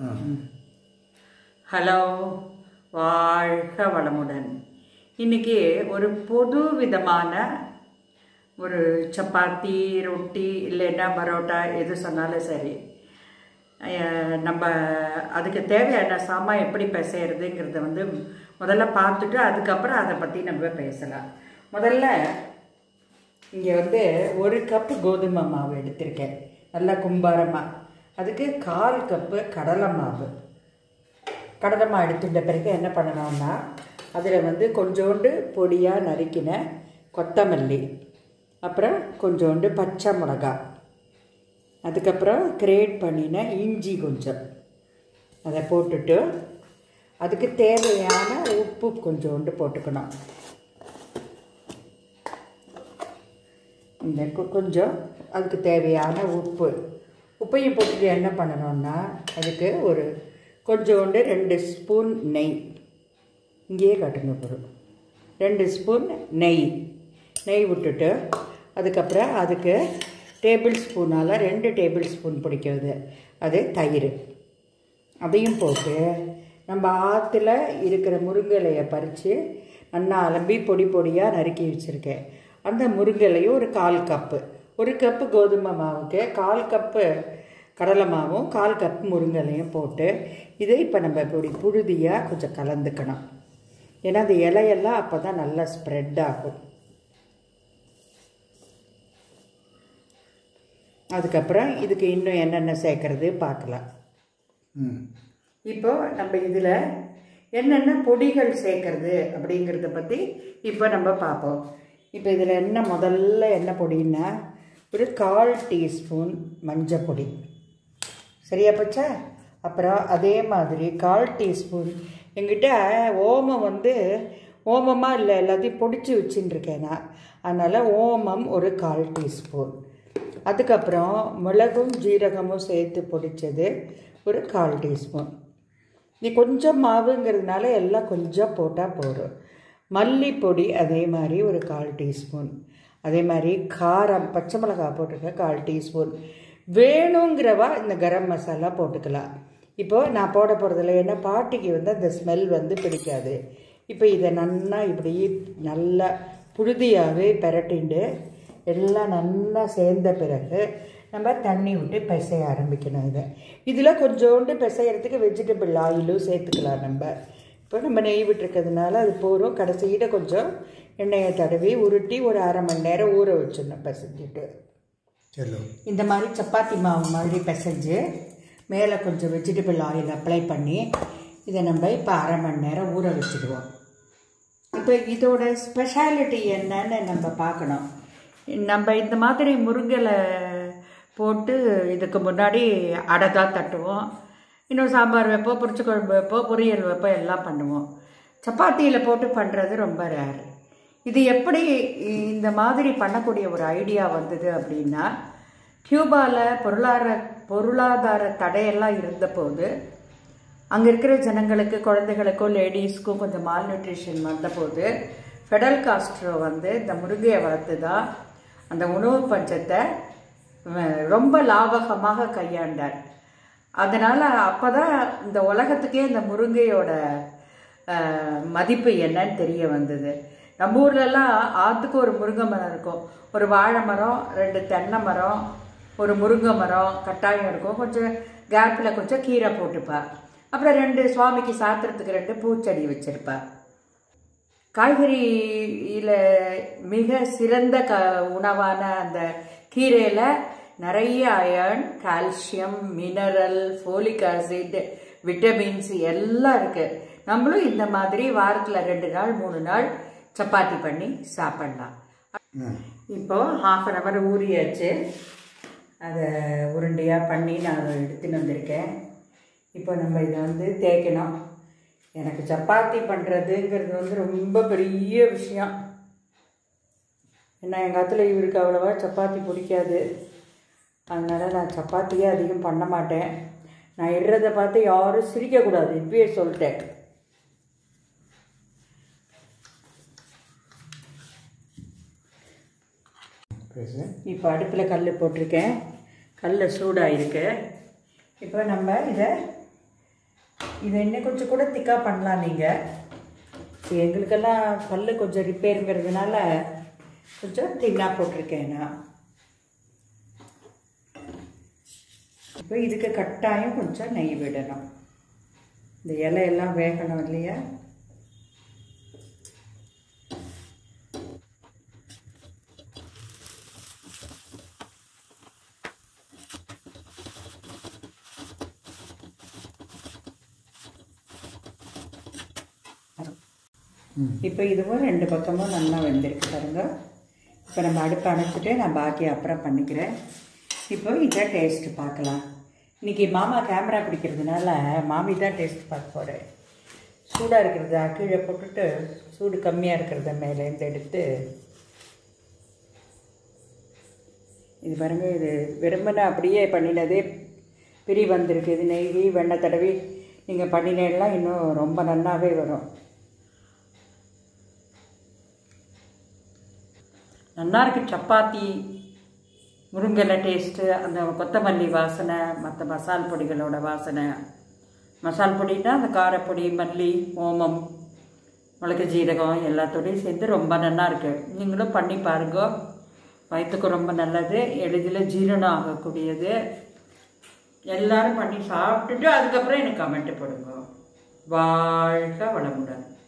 hello வாழ்க வளமுடன் இன்னைக்கு ஒரு பொது விதமான ஒரு சப்பாத்தி ரொட்டி இல்லைன்னா பரோட்டா எது சொன்னாலும் சரி அஹ் நம்ம அதுக்கு தேவையான சாமான் எப்படி பிசைறதுங்கிறத வந்து முதல்ல பார்த்துட்டு அதுக்கப்புறம் அதை பற்றி நம்ம பேசலாம் முதல்ல இங்கே வந்து ஒரு கப்பு கோதுமை மாவு எடுத்திருக்கேன் நல்லா கும்பாரமாக அதுக்கு கால் கப்பு கடலை மாவு கடலை மாவு எடுத்துட்ட பிறகு என்ன பண்ணணும்னா அதில் வந்து கொஞ்சோண்டு பொடியாக நறுக்கின கொத்தமல்லி அப்புறம் கொஞ்சோண்டு பச்சை மிளகா அதுக்கப்புறம் கிரேட் பண்ணின இஞ்சி கொஞ்சம் அதை போட்டுட்டு அதுக்கு தேவையான உப்பு கொஞ்சோண்டு போட்டுக்கணும் இந்த கொ- கொஞ்சம் அதுக்கு தேவையான உப்பு உப்பையும் போட்டுட்டு என்ன பண்ணணும்னா அதுக்கு ஒரு கொஞ்சோண்டு ரெண்டு ஸ்பூன் நெய் இங்கேயே காட்டுங்க பொருள் ரெண்டு ஸ்பூன் நெய் நெய் விட்டுட்டு அதுக்கப்புறம் அதுக்கு டேபிள் ஸ்பூனால் ரெண்டு டேபிள் ஸ்பூன் பிடிக்கிறது அது தயிர் அதையும் போட்டு நம்ம ஆற்றுல இருக்கிற முருங்கலையை பறித்து நல்லா அலம்பி பொடி பொடியாக நறுக்கி வச்சுருக்கேன் அந்த முருங்கலையும் ஒரு கால் கப்பு ஒரு கப்பு கோதுமை மாவுக்கு கால் கப்பு கடலை மாவும் கால் கப் முருங்கலையும் போட்டு இதை இப்போ நம்ம இப்படி புழுதியாக கொஞ்சம் கலந்துக்கணும் ஏன்னா அந்த இலையெல்லாம் அப்போ தான் நல்லா ஸ்ப்ரெட் ஆகும் அதுக்கப்புறம் இதுக்கு இன்னும் என்னென்ன சேர்க்கறது பார்க்கலாம் இப்போ நம்ம இதில் என்னென்ன பொடிகள் சேர்க்கறது அப்படிங்கிறத பற்றி இப்போ நம்ம பார்ப்போம் இப்போ இதில் என்ன முதல்ல என்ன பொடின்னா ஒரு கால் டீஸ்பூன் மஞ்சள் பொடி சரியா போச்சா அப்புறம் அதே மாதிரி கால் டீஸ்பூன் எங்கிட்ட ஓமம் வந்து ஓமமாக இல்லை எல்லாத்தையும் பொடிச்சு வச்சுன்னு இருக்கேன் நான் அதனால் ஓமம் ஒரு கால் டீஸ்பூன் அதுக்கப்புறம் மிளகும் ஜீரகமும் சேர்த்து பொடிச்சது ஒரு கால் டீஸ்பூன் இது கொஞ்சம் மாவுங்கிறதுனால எல்லாம் கொஞ்சம் போட்டால் போதும் மல்லிப்பொடி அதே மாதிரி ஒரு கால் டீஸ்பூன் அதே மாதிரி காரம் பச்சை மிளகாய் போட்டிருக்க கால் டீஸ்பூன் வேணுங்கிறவா இந்த கரம் மசாலா போட்டுக்கலாம் இப்போ நான் போட போகிறதில்ல ஏன்னா பாட்டிக்கு வந்து அந்த ஸ்மெல் வந்து பிடிக்காது இப்போ இதை நல்லா இப்படி நல்லா புழுதியாகவே பிரட்டிண்டு எல்லாம் நல்லா சேர்ந்த பிறகு நம்ம தண்ணி விட்டு பிசைய ஆரம்பிக்கணும் இதை இதில் கொஞ்சோண்டு பிசையறதுக்கு வெஜிடபிள் ஆயிலும் சேர்த்துக்கலாம் நம்ம இப்போ நம்ம நெய் விட்டுருக்கிறதுனால அது போகிறோம் கடைசியில் கொஞ்சம் எண்ணெயை தடவி உருட்டி ஒரு அரை மணி நேரம் ஊற வச்சிடணும் பிசைஞ்சிட்டு செல்லு இந்த மாதிரி சப்பாத்தி மாவு மாதிரி பிசைஞ்சு மேலே கொஞ்சம் வெஜிடபிள் ஆயில் அப்ளை பண்ணி இதை நம்ம இப்போ அரை மணி நேரம் ஊற வச்சுடுவோம் இப்போ இதோட ஸ்பெஷாலிட்டி என்னன்னு நம்ம பார்க்கணும் நம்ம இந்த மாதிரி முருங்கலை போட்டு இதுக்கு முன்னாடி அடை தான் தட்டுவோம் இன்னும் சாம்பார் வைப்போம் பொரிச்ச குழம்பு வைப்போம் பொரியல் வைப்போம் எல்லாம் பண்ணுவோம் சப்பாத்தியில் போட்டு பண்ணுறது ரொம்ப ரேர் இது எப்படி இந்த மாதிரி பண்ணக்கூடிய ஒரு ஐடியா வந்தது அப்படின்னா கியூபாவில் பொருளாதார பொருளாதார தடையெல்லாம் இருந்தபோது அங்கே இருக்கிற ஜனங்களுக்கு குழந்தைகளுக்கும் லேடிஸ்க்கும் கொஞ்சம் மால் நியூட்ரிஷன் வந்தபோது ஃபெடல் காஸ்ட்ரோ வந்து இந்த முருங்கையை வளர்த்து தான் அந்த உணவு பஞ்சத்தை அஹ், ரொம்ப லாபகமாக கையாண்டார் அதனால் அப்போ தான் இந்த உலகத்துக்கே இந்த முருங்கையோட அஹ், மதிப்பு என்னன்னு தெரிய வந்தது நம்ம ஊர்லலாம் ஆற்றுக்கு ஒரு முருங்கை மரம் இருக்கும் ஒரு வாழை மரம் ரெண்டு தென்னை மரம் ஒரு முருங்கை மரம் கட்டாயம் இருக்கும் கொஞ்சம் கேப்பில் கொஞ்சம் கீரை போட்டுப்பா அப்புறம் ரெண்டு சுவாமிக்கு சாத்துறதுக்கு ரெண்டு பூச்செடி வச்சிருப்பா காய்கறியில் மிக சிறந்த க உணவான அந்த கீரையில் நிறைய iron calcium mineral folic acid vitamins எல்லாம் இருக்குது நம்மளும் இந்த மாதிரி வாரத்தில் ரெண்டு நாள் மூணு நாள் சப்பாத்தி பண்ணி சாப்பிடலாம் இப்போ ஹாஃப் அன் ஹவர் ஊறியாச்சு அதை உருண்டையாக பண்ணி நான் அதை எடுத்துன்னு வந்திருக்கேன் இப்போ நம்ம இதை வந்து தேய்க்கணும் எனக்கு சப்பாத்தி பண்ணுறதுங்கிறது வந்து ரொம்ப பெரிய விஷயம் ஏன்னா எங்கள் காலத்தில் இவருக்கு அவ்வளோவா சப்பாத்தி பிடிக்காது அதனால் நான் சப்பாத்தியே அதிகம் பண்ண மாட்டேன் நான் இடுறதை பார்த்து யாரும் சிரிக்கக்கூடாது இப்பயே சொல்லிட்டேன் பேசு இப்போ அடுப்பில் கல் போட்டிருக்கேன் கல் சூடாயிருக்கு இப்போ நம்ம இதை இதை இன்னும் கொஞ்சம் கூட திக்காக பண்ணலாம் நீங்கள் எங்களுக்கெல்லாம் பல்லு கொஞ்சம் ரிப்பேருங்கிறதுனால கொஞ்சம் தின்னாக போட்டிருக்கேன் நான் இப்போ இதுக்கு கட்டாயம் கொஞ்சம் நெய் விடணும் இந்த இலையெல்லாம் வேகணும் இல்லையா இப்போ இதுவும் ரெண்டு பக்கமும் நல்லா வெந்திருக்கு பாருங்க இப்போ நம்ம அடுப்பை அணைச்சிட்டு நான் பாக்கி அப்புறம் பண்ணிக்கிறேன் இப்போ இதை டேஸ்ட் பார்க்கலாம் இன்றைக்கி மாமா கேமரா பிடிக்கிறதுனால மாமி தான் டேஸ்ட் பார்க்க போகிறேன் சூடாக இருக்கிறத கீழே போட்டுட்டு சூடு கம்மியாக இருக்கிறத மேலேருந்து எடுத்து இது பாருங்க இது விரும்பின அப்படியே பண்ணினதே பிரி வந்திருக்கு இது நெய் வெண்ணெய் தடவி நீங்கள் பண்ணினேலாம் இன்னும் ரொம்ப நல்லாவே வரும் நல்லா இருக்கு சப்பாத்தி முருங்கலை டேஸ்ட்டு அந்த கொத்தமல்லி வாசனை மற்ற மசால் பொடிகளோட வாசனை மசால் பொடினா அந்த காரப்பொடி மல்லி ஓமம் மிளகு ஜீரகம் எல்லாத்தோடையும் சேர்ந்து ரொம்ப நல்லா இருக்கு நீங்களும் பண்ணி பாருங்க வயிற்றுக்கு ரொம்ப நல்லது எளிதில் ஜீரணம் ஆகக்கூடியது எல்லாரும் பண்ணி சாப்பிட்டுட்டு அதுக்கப்புறம் எனக்கு கமெண்ட் போடுங்க வாழ்க வளமுடன்